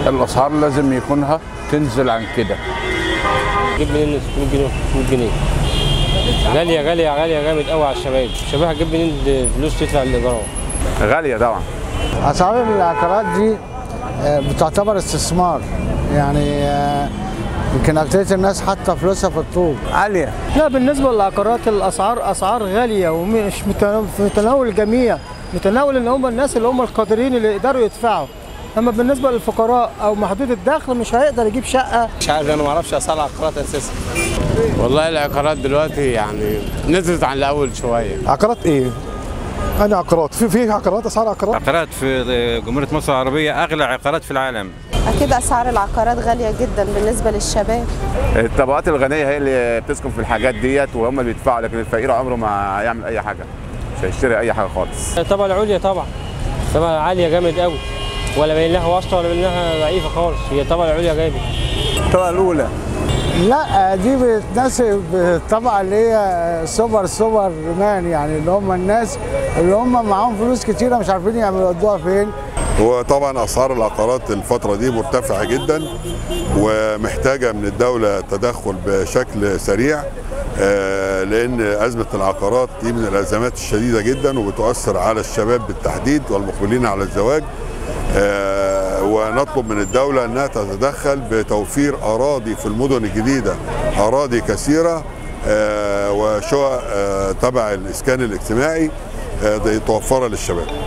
الاسعار لازم يكونها تنزل عن كده جيب منين 600 جنيه 600 جنيه غاليه غاليه غاليه جامد قوي على الشباب الشباب هتجيب منين فلوس تدفع الايجارات غاليه طبعا اسعار العقارات دي آه، بتعتبر استثمار يعني آه، يمكن اكتريه الناس حاطه فلوسها في الطوب عاليه لا بالنسبة للعقارات الأسعار أسعار غالية ومش متناول- في متناول الجميع متناول اللي هم الناس اللي هم القادرين اللي يقدروا يدفعوا أما بالنسبة للفقراء أو محدود الدخل مش هيقدر يجيب شقة مش عارف انا ما اعرفش اسعار العقارات اساسا والله العقارات دلوقتي يعني نزلت عن الاول شويه عقارات ايه؟ انا عقارات في في عقارات اسعار عقارات عقارات في جمهورية مصر العربية أغلى عقارات في العالم أكيد أسعار العقارات غالية جدا بالنسبة للشباب الطبقات الغنيه هي اللي بتسكن في الحاجات ديت وهم اللي بيدفعوا لكن الفقير عمره ما هيعمل اي حاجه مش هيشتري اي حاجه خالص طبعا العليا طبعا طبعا عاليه جامد قوي ولا باين لها واسطه ولا باين لها ضعيفه خالص هي طبعا العليا جامد الطبقه الاولى لا دي بتناسب الطبقه اللي هي سوبر سوبر مان يعني اللي هم الناس اللي هم معاهم فلوس كتيره مش عارفين يعملوا يودوها فين وطبعا اسعار العقارات الفتره دي مرتفعه جدا ومحتاجه من الدوله تدخل بشكل سريع آه، لان ازمه العقارات دي من الازمات الشديده جدا وبتؤثر على الشباب بالتحديد والمقبلين على الزواج آه، ونطلب من الدوله انها تتدخل بتوفير اراضي في المدن الجديده اراضي كثيره آه، وشقق آه، تبع الاسكان الاجتماعي آه، توفرها للشباب